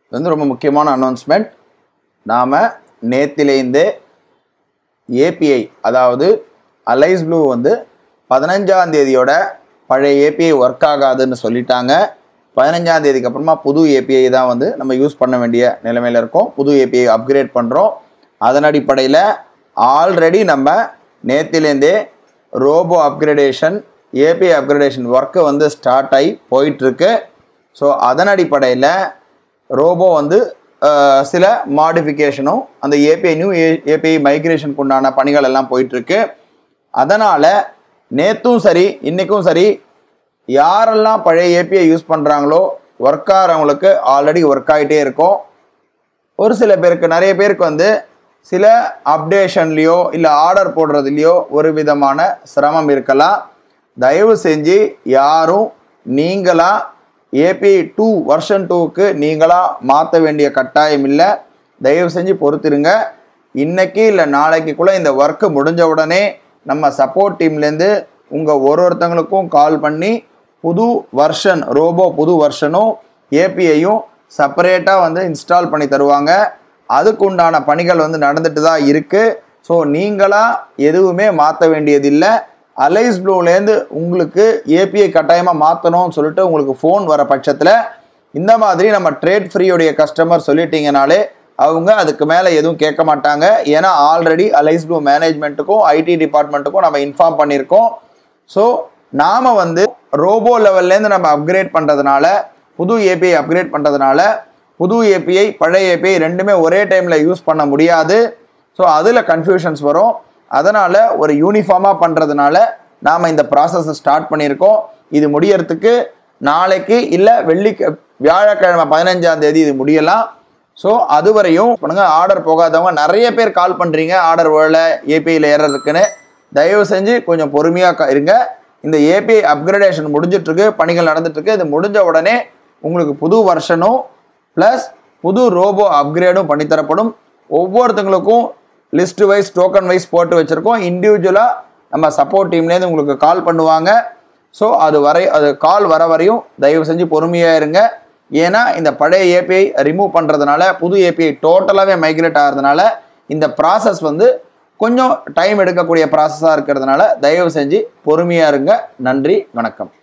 இது வந்து ரொம்ப முக்கியமான அனௌன்ஸ்மெண்ட் நாம் நேத்திலேருந்தே ஏபிஐ அதாவது அலைஸ் ப்ளூ வந்து பதினஞ்சாம் தேதியோட பழைய ஏபிஐ ஒர்க் ஆகாதுன்னு சொல்லிட்டாங்க பதினஞ்சாம் தேதிக்கு அப்புறமா புது ஏபிஐ தான் வந்து நம்ம யூஸ் பண்ண வேண்டிய நிலைமையில் இருக்கோம் புது ஏபிஐ அப்கிரேட் பண்ணுறோம் அதன் அடிப்படையில் ஆல்ரெடி நம்ம நேத்திலேருந்தே robo upgradation API upgradation work வந்து ஸ்டார்ட் ஆகி போயிட்டுருக்கு ஸோ அதன் அடிப்படையில் ரோபோ வந்து அஹ், சில மாடிஃபிகேஷனும் அந்த ஏபிஐ நியூ ஏபிஐ மைக்ரேஷனுக்கு உண்டான பணிகள் எல்லாம் போயிட்டுருக்கு அதனால் நேற்றும் சரி இன்றைக்கும் சரி யாரெல்லாம் பழைய ஏபிஐ யூஸ் பண்ணுறாங்களோ ஒர்க் ஆகிறவங்களுக்கு ஆல்ரெடி ஒர்க் ஆகிட்டே இருக்கும் ஒரு சில பேருக்கு நிறைய பேருக்கு வந்து சில அப்டேஷன்லேயோ இல்லை ஆர்டர் போடுறதுலையோ ஒரு விதமான சிரமம் இருக்கலாம் தயவு செஞ்சு யாரும் நீங்களா ஏபி டூ வருஷன் டூக்கு நீங்களாக மாற்ற வேண்டிய கட்டாயம் இல்லை தயவு செஞ்சு பொறுத்திருங்க இன்னைக்கு இல்லை நாளைக்குள்ளே இந்த ஒர்க்கு முடிஞ்ச உடனே நம்ம சப்போர்ட் டீம்லேருந்து உங்கள் ஒரு ஒருத்தங்களுக்கும் கால் பண்ணி புது வெர்ஷன் ரோபோ புது வெர்ஷனும் ஏபிஐயும் செப்பரேட்டாக வந்து இன்ஸ்டால் பண்ணி தருவாங்க அதுக்கு உண்டான பணிகள் வந்து நடந்துட்டு தான் இருக்குது ஸோ நீங்களாக எதுவுமே மாற்ற வேண்டியதில்லை அலைஸ் ப்ளூலேருந்து உங்களுக்கு ஏபிஐ கட்டாயமாக மாற்றணும்னு சொல்லிட்டு உங்களுக்கு ஃபோன் வர பட்சத்தில் இந்த மாதிரி நம்ம ட்ரேட் ஃப்ரீயுடைய கஸ்டமர் சொல்லிட்டீங்கனாலே அவங்க அதுக்கு மேலே எதுவும் கேட்க மாட்டாங்க ஏன்னா ஆல்ரெடி அலைஸ் ப்ளூ மேனேஜ்மெண்ட்டுக்கும் ஐடி டிபார்ட்மெண்ட்டுக்கும் நம்ம இன்ஃபார்ம் பண்ணியிருக்கோம் ஸோ நாம் வந்து ரோபோ லெவல்லேருந்து நம்ம அப்கிரேட் பண்ணுறதுனால புது ஏபிஐ அப்கிரேட் பண்ணுறதுனால புது ஏபிஐ பழைய ஏபிஐ ரெண்டுமே ஒரே டைமில் யூஸ் பண்ண முடியாது ஸோ அதில் கன்ஃபியூஷன்ஸ் வரும் அதனால் ஒரு யூனிஃபார்மாக பண்ணுறதுனால நாம் இந்த ப்ராசஸை ஸ்டார்ட் பண்ணியிருக்கோம் இது முடியறதுக்கு நாளைக்கு இல்லை வெள்ளி வியாழக்கிழமை பதினஞ்சாம் தேதி இது முடியலாம் ஸோ அது வரையும் பண்ணுங்க ஆர்டர் போகாதவங்க நிறைய பேர் கால் பண்ணுறீங்க ஆர்டர் வரல ஏபிஐயில் ஏறதுக்குன்னு தயவு செஞ்சு கொஞ்சம் பொறுமையாக இருங்க இந்த ஏபிஐ அப்கிரேடேஷன் முடிஞ்சிட்ருக்கு பணிகள் நடந்துட்டுருக்கு இது முடிஞ்ச உடனே உங்களுக்கு புது வருஷனும் ப்ளஸ் புது ரோபோ அப்கிரேடும் பண்ணித்தரப்படும் ஒவ்வொருத்தங்களுக்கும் லிஸ்ட் வைஸ் டோக்கன் வைஸ் போட்டு வச்சுருக்கோம் இண்டிவிஜுவலாக நம்ம சப்போர்ட் டீம்லேருந்து உங்களுக்கு கால் பண்ணுவாங்க ஸோ அது வரை அது கால் வர வரையும் தயவு செஞ்சு பொறுமையாக இருங்க ஏன்னா இந்த பழைய ஏபிஐ ரிமூவ் பண்ணுறதுனால புது ஏபிஐ டோட்டலாகவே மைக்ரேட் ஆகிறதுனால இந்த ப்ராசஸ் வந்து கொஞ்சம் டைம் எடுக்கக்கூடிய ப்ராசஸாக இருக்கிறதுனால தயவு செஞ்சு பொறுமையாக இருங்க நன்றி வணக்கம்